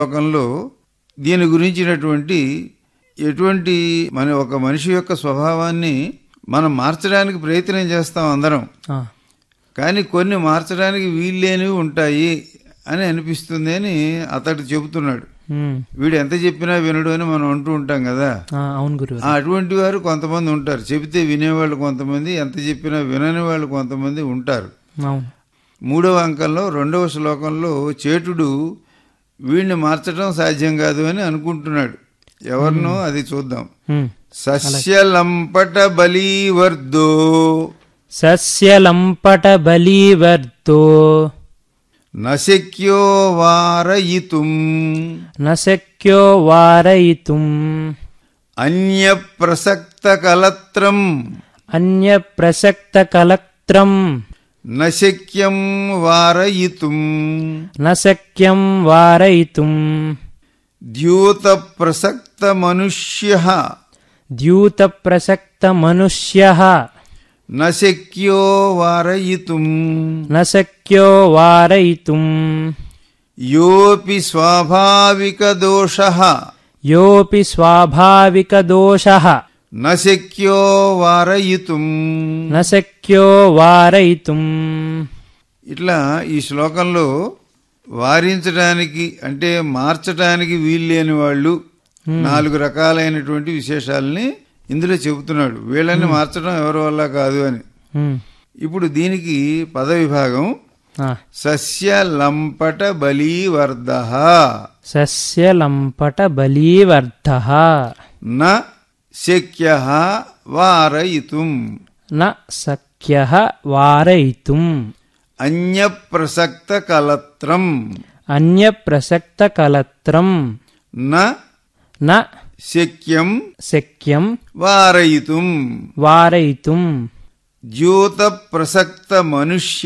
శ్లోకంలో దీని గురించినటువంటి ఎటువంటి మన ఒక మనిషి యొక్క స్వభావాన్ని మనం మార్చడానికి ప్రయత్నం చేస్తాం అందరం ఆ, కానీ కొన్ని మార్చడానికి వీల్లేనివి ఉంటాయి అని అనిపిస్తుంది అని అతడు చెబుతున్నాడు ఉమ్, వీడు ఎంత చెప్పినా వినడు అని మనం అంటూ ఉంటాం కదా ఆ, అవును గురువు ఆ అటువంటి వారు కొంతమంది ఉంటారు చెబితే వినేవాళ్ళు కొంతమంది ఎంత చెప్పినా వినని వాళ్ళు కొంతమంది ఉంటారు అవును మూడవ అంకంలో రెండవ శ్లోకంలో చేటుడు వీడిని మార్చడం సాధ్యం కాదు అని అనుకుంటున్నాడు ఎవరినో అది చూద్దాం ఉమ్. సస్యలంపట బలీవర్దో సస్యలంపట బలీవర్తో నశక్యో వారయితుం నశక్యో వారయితుం అన్యప్రసక్త కలత్రం అన్యప్రసక్తకలక్త్రం నశక్యం వారయితుం నశక్యం వారయితుం ద్యూత ప్రసక్త మనుష్య ద్యూతప్రసక్తమనుష్యः నశక్యో వారయితుం నశక్యో వారయితుం యోపి స్వాభావిక దోష యోపి స్వాభావికదోషः నశక్యో వారయితుం నశక్యో వారయితుం ఇట్లా ఈ శ్లోకంలో వారించడానికి అంటే మార్చడానికి వీల్లేని వాళ్ళు నాలుగు రకాలైనటువంటి విశేషాలని ఇందులో చెబుతున్నాడు వీళ్ళని మార్చడం ఎవరి వల్ల కాదు అని ఉమ్, ఇప్పుడు దీనికి పద విభాగం ఆ, సస్య లంపట బలీవర్ధ సస్యలంపట బలీవర్ధः న శక్య వారయితుం న సఖ్యः వారయితుం అన్యప్రసక్త కలత్రం అన్యప్రసక్తకలత్రం న న శక్యం శక్యం వారయితుం వారయితుం ద్యూత ప్రసక్త మనుష్య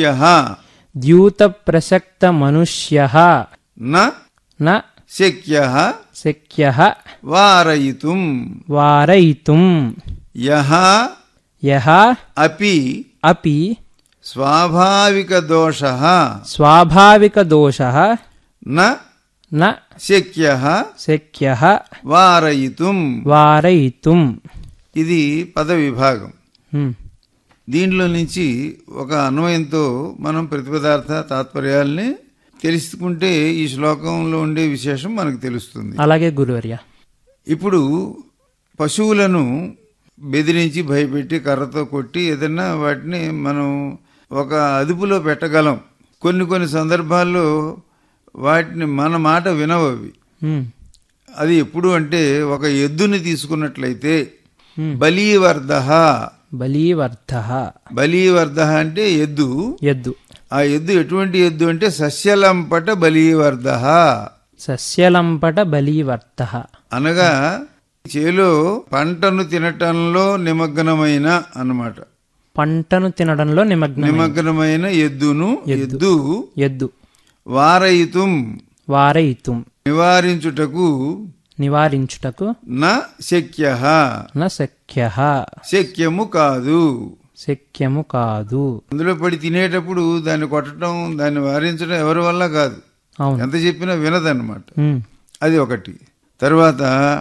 ద్యూతప్రసక్తమనుష్యः న న శక్య శక్యः వారయితుం వారయితుం యహ యः అపి అపి స్వాభావిక దోష స్వాభావికదోషः న న శక్య శక్యः వారయితుం వారయితుం ఇది పద విభాగం హ్మ్. దీనిలో నుంచి ఒక అన్వయంతో మనం ప్రతిపదార్థ తాత్పర్యాల్ని తెలుసుకుంటే ఈ శ్లోకంలో ఉండే విశేషం మనకు తెలుస్తుంది అలాగే గురువర్య ఇప్పుడు పశువులను బెదిరించి భయపెట్టి కర్రతో కొట్టి ఏదైనా వాటిని మనం ఒక అదుపులో పెట్టగలం కొన్ని కొన్ని సందర్భాల్లో వాటిని మన మాట వినవు అవి హ్మ్. అది ఎప్పుడు అంటే ఒక ఎద్దుని తీసుకున్నట్లయితే హ్మ్. బలీవర్ధ బలీవర్ధः బలీవర్ధ అంటే ఎద్దు ఎద్దు ఆ ఎద్దు ఎటువంటి ఎద్దు అంటే సస్యలంపట బలీవర్ధ సస్యలంపట బలీవర్ధः అనగా చేలో పంటను తినటంలో నిమగ్నమైన అన్నమాట పంటను తినడంలో నిమగ్నం నిమగ్నమైన ఎద్దును ఎద్దు ఎద్దు వారయితుం వారయితుం నివారించుటకు నివారించుటకు న శక్య న శక్యః శక్యము కాదు శక్యము కాదు అందులో పడి తినేటప్పుడు దాన్ని కొట్టడం దాన్ని వారించడం ఎవరి వల్ల కాదు అవును ఎంత చెప్పినా వినదన్నమాట ఉమ్. అది ఒకటి తర్వాత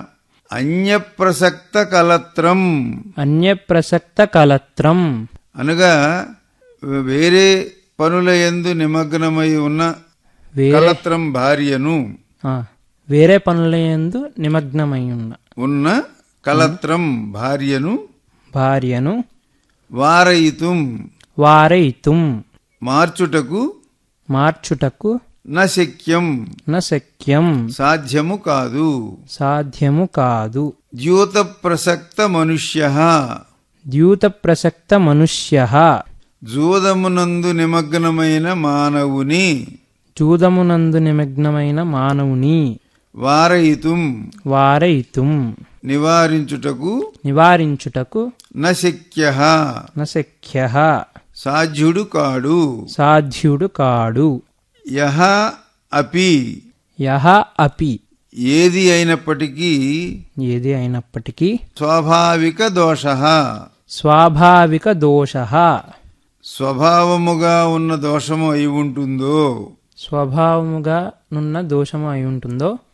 అన్యప్రసక్త కలత్రం అన్యప్రసక్త కలత్రం అనగా వేరే పనుల యందు నిమగ్నమై ఉన్న వేరే కలత్రం భార్యను ఆ, వేరే పనుల యందు నిమగ్నమై ఉన్న ఉన్న కలత్రం భార్యను భార్యను వారయితుం వారయితుం మార్చుటకు మార్చుటకు న శక్యం న శక్యం సాధ్యము కాదు సాధ్యము కాదు ద్యూత ప్రసక్త మనుష్య ద్యూత ప్రసక్త మనుష్య జూదమునందు నిమగ్నమైన మానవుని చూదమునందు నిమగ్నమైన మానవుని వారయితుం వారయితుం నివారించుటకు నివారించుటకు న శక్య న శక్య సాధ్యుడు కాడు సాధ్యుడు కాడు యహ అపి యహ అపి ఏది అయినప్పటికీ ఏది అయినప్పటికీ స్వాభావిక దోష స్వాభావిక దోష స్వభావముగా ఉన్న దోషము అయి ఉంటుందో స్వభావముగా నున్న దోషము అయి ఉంటుందో